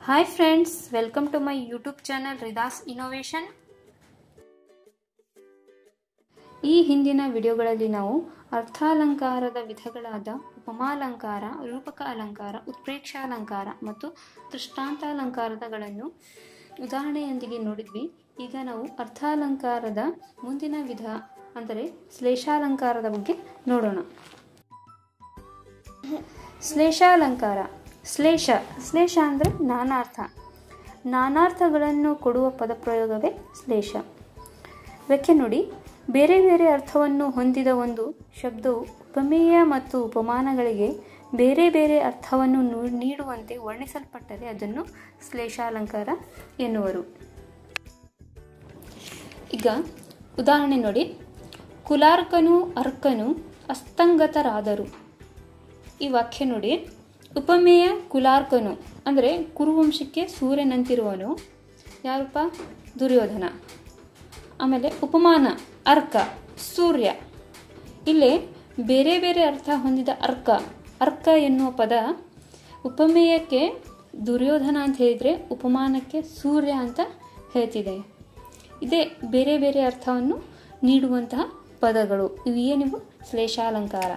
hi friends welcome to my YouTube channel Rida's innovation ಈ ಹಿಂದಿನ ವಿಡಿಯೋಗಳಲ್ಲಿ ನಾವು ಅರ್ಥಾಲಂಕಾರದ ವಿಧಗಳಾದ ಉಪಮಾಲಂಕಾರ ರೂಪಕ ಅಲಂಕಾರ ಉತ್ಪ್ರೇಕ್ಷಾಲಂಕಾರ ಮತ್ತು ದೃಷ್ಟಾಂತಾಲಂಕಾರದಗಳನ್ನು ಉದಾಹರಣೆಯೊಂದಿಗೆ ನೋಡಿದ್ವಿ ಈಗ ನಾವು ಅರ್ಥಾಲಂಕಾರದ ಮುಂದಿನ ವಿಧ ಅಂದರೆ ಶ್ಲೇಷಾಲಂಕಾರದ ಬಗ್ಗೆ ನೋಡೋಣ ಶ್ಲೇಷಾಲಂಕಾರ ಶ್ಲೇಷ ಶ್ಲೇಷ ಅಂದರೆ ನಾನಾರ್ಥ ನಾನಾರ್ಥಗಳನ್ನು ಕೊಡುವ ಪದಪ್ರಯೋಗವೇ ಶ್ಲೇಷ ವ್ಯಾಖ್ಯೆ ನೋಡಿ ಬೇರೆ ಬೇರೆ ಅರ್ಥವನ್ನು ಹೊಂದಿದ ಒಂದು ಶಬ್ದವು ಉಪಮೇಯ ಮತ್ತು ಉಪಮಾನಗಳಿಗೆ ಬೇರೆ ಬೇರೆ ಅರ್ಥವನ್ನು ನು- ನೀಡುವಂತೆ ವರ್ಣಿಸಲ್ಪಟ್ಟರೆ ಅದನ್ನು ಶ್ಲೇಷಾಲಂಕಾರ ಎನ್ನುವರು ಈಗ ಉದಾಹರಣೆ ನೋಡಿ ಕುಲಾರ್ಕನು ಅರ್ಕನು ಅಸ್ತಂಗತರಾದರು ಈ ವಾಕ್ಯ ನೋಡಿ ಉಪಮೇಯ ಕುಲಾರ್ಕನು ಅಂದರೆ ಕುರುವಂಶಕ್ಕೆ ಸೂರ್ಯನಂತಿರುವನು ಯಾರಪ್ಪ ದುರ್ಯೋಧನ ಆಮೇಲೆ ಉಪಮಾನ ಅರ್ಕ ಸೂರ್ಯ ಇಲ್ಲಿ ಬೇರೆ ಬೇರೆ ಅರ್ಥ ಹೊಂದಿದ ಅರ್ಕ ಅರ್ಕ ಎನ್ನುವ ಪದ ಉಪಮೇಯಕ್ಕೆ ದುರ್ಯೋಧನ ಅಂತ ಹೇಳಿದರೆ ಉಪಮಾನಕ್ಕೆ ಸೂರ್ಯ ಅಂತ ಹೇಳ್ತಿದೆ ಇದೇ ಬೇರೆ ಬೇರೆ ಅರ್ಥವನ್ನು ನೀಡುವಂತಹ ಪದಗಳು ಇವು ಏನಿವು ಶ್ಲೇಷಾಲಂಕಾರ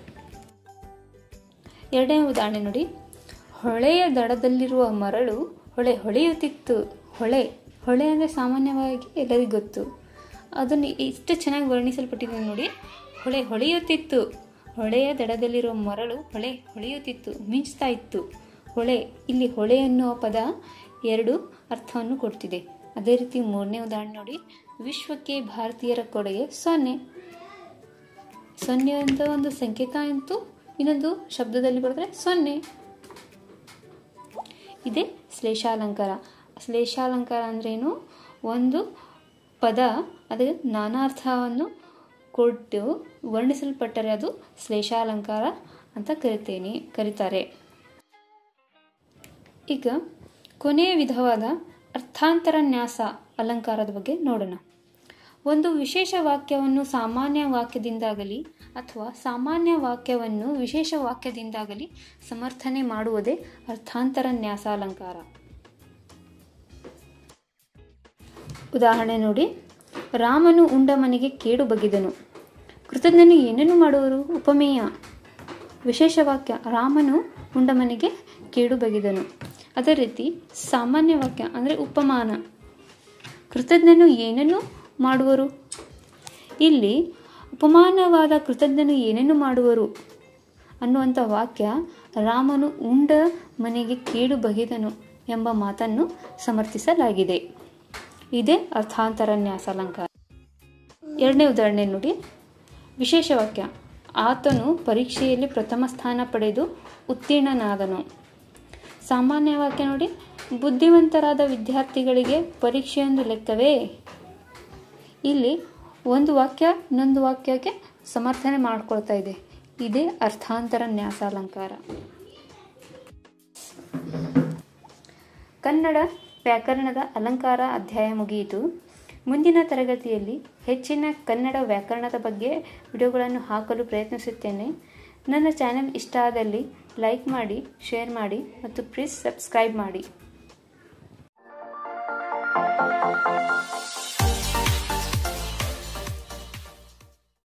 ಎರಡನೇ ಉದಾಹರಣೆ ನೋಡಿ ಹೊಳೆಯ ದಡದಲ್ಲಿರುವ ಮರಳು ಹೊಳೆ ಹೊಳೆಯುತ್ತಿತ್ತು ಹೊಳೆ ಹೊಳೆ ಅಂದರೆ ಸಾಮಾನ್ಯವಾಗಿ ಎಲ್ಲರಿಗೂ ಗೊತ್ತು ಅದನ್ನು ಇಷ್ಟು ಚೆನ್ನಾಗಿ ವರ್ಣಿಸಲ್ಪಟ್ಟಿದೆ ನೋಡಿ ಹೊಳೆ ಹೊಳೆಯುತ್ತಿತ್ತು ಹೊಳೆಯ ದಡದಲ್ಲಿರುವ ಮರಳು ಹೊಳೆ ಹೊಳೆಯುತ್ತಿತ್ತು ಮಿಂಚ್ತಾ ಇತ್ತು ಹೊಳೆ ಇಲ್ಲಿ ಹೊಳೆ ಎನ್ನುವ ಪದ ಎರಡು ಅರ್ಥವನ್ನು ಕೊಡ್ತಿದೆ ಅದೇ ರೀತಿ ಮೂರನೇ ಉದಾಹರಣೆ ನೋಡಿ ವಿಶ್ವಕ್ಕೆ ಭಾರತೀಯರ ಕೊಡುಗೆ ಸೊನ್ನೆ ಸೊನ್ನೆ ಅಂತ ಒಂದು ಸಂಕೇತ ಅಂತೂ ಇನ್ನೊಂದು ಶಬ್ದದಲ್ಲಿ ಬರೆದ್ರೆ ಸೊನ್ನೆ ಇದೇ ಶ್ಲೇಷಾಲಂಕಾರ ಶ್ಲೇಷಾಲಂಕಾರ ಅಂದ್ರೇನು ಒಂದು ಪದ ಅದು ನಾನಾರ್ಥವನ್ನು ಕೊಟ್ಟು ವರ್ಣಿಸಲ್ಪಟ್ಟರೆ ಅದು ಶ್ಲೇಷಾಲಂಕಾರ ಅಂತ ಕರಿತೇನೆ ಕರೀತಾರೆ ಈಗ ಕೊನೆಯ ವಿಧವಾದ ಅರ್ಥಾಂತರ ನ್ಯಾಸ ಅಲಂಕಾರದ ಬಗ್ಗೆ ನೋಡೋಣ ಒಂದು ವಿಶೇಷ ವಾಕ್ಯವನ್ನು ಸಾಮಾನ್ಯ ವಾಕ್ಯದಿಂದಾಗಲಿ ಅಥವಾ ಸಾಮಾನ್ಯ ವಾಕ್ಯವನ್ನು ವಿಶೇಷ ವಾಕ್ಯದಿಂದಾಗಲಿ ಸಮರ್ಥನೆ ಮಾಡುವುದೇ ಅರ್ಥಾಂತರ ನ್ಯಾಸಾಲಂಕಾರ ಉದಾಹರಣೆ ನೋಡಿ ರಾಮನು ಉಂಡ ಮನೆಗೆ ಕೇಡು ಬಗೆದನು ಕೃತಜ್ಞನು ಏನನ್ನು ಮಾಡುವರು ಉಪಮೇಯ ವಿಶೇಷ ವಾಕ್ಯ ರಾಮನು ಉಂಡ ಮನೆಗೆ ಕೇಡು ಬಗೆದನು ಅದೇ ರೀತಿ ಸಾಮಾನ್ಯ ವಾಕ್ಯ ಅಂದರೆ ಉಪಮಾನ ಕೃತಜ್ಞನು ಏನನ್ನು ಮಾಡುವರು ಇಲ್ಲಿ ಉಪಮಾನವಾದ ಕೃತಜ್ಞನು ಏನನ್ನು ಮಾಡುವರು ಅನ್ನುವಂಥ ವಾಕ್ಯ ರಾಮನು ಉಂಡ ಮನೆಗೆ ಕೇಡು ಬಗೆದನು ಎಂಬ ಮಾತನ್ನು ಸಮರ್ಥಿಸಲಾಗಿದೆ ಇದೇ ಅರ್ಥಾಂತರ ನ್ಯಾಸಾಲಂಕಾರ ಎರಡನೇ ಉದಾಹರಣೆ ನೋಡಿ ವಿಶೇಷ ವಾಕ್ಯ ಆತನು ಪರೀಕ್ಷೆಯಲ್ಲಿ ಪ್ರಥಮ ಸ್ಥಾನ ಪಡೆದು ಉತ್ತೀರ್ಣನಾದನು ಸಾಮಾನ್ಯ ವಾಕ್ಯ ನೋಡಿ ಬುದ್ಧಿವಂತರಾದ ವಿದ್ಯಾರ್ಥಿಗಳಿಗೆ ಪರೀಕ್ಷೆಯೊಂದು ಲೆಕ್ಕವೇ ಇಲ್ಲಿ ಒಂದು ವಾಕ್ಯ ಇನ್ನೊಂದು ವಾಕ್ಯಕ್ಕೆ ಸಮರ್ಥನೆ ಮಾಡ್ಕೊಳ್ತಾ ಇದೆ ಇದೇ ಅರ್ಥಾಂತರ ನ್ಯಾಸಾಲಂಕಾರ ಕನ್ನಡ ವ್ಯಾಕರಣದ ಅಲಂಕಾರ ಅಧ್ಯಾಯ ಮುಗಿಯಿತು ಮುಂದಿನ ತರಗತಿಯಲ್ಲಿ ಹೆಚ್ಚಿನ ಕನ್ನಡ ವ್ಯಾಕರಣದ ಬಗ್ಗೆ ವಿಡಿಯೋಗಳನ್ನು ಹಾಕಲು ಪ್ರಯತ್ನಿಸುತ್ತೇನೆ ನನ್ನ ಚಾನೆಲ್ ಇಷ್ಟ ಆದಲ್ಲಿ ಲೈಕ್ ಮಾಡಿ ಶೇರ್ ಮಾಡಿ ಮತ್ತು ಪ್ಲೀಸ್ ಸಬ್ಸ್ಕ್ರೈಬ್ ಮಾಡಿ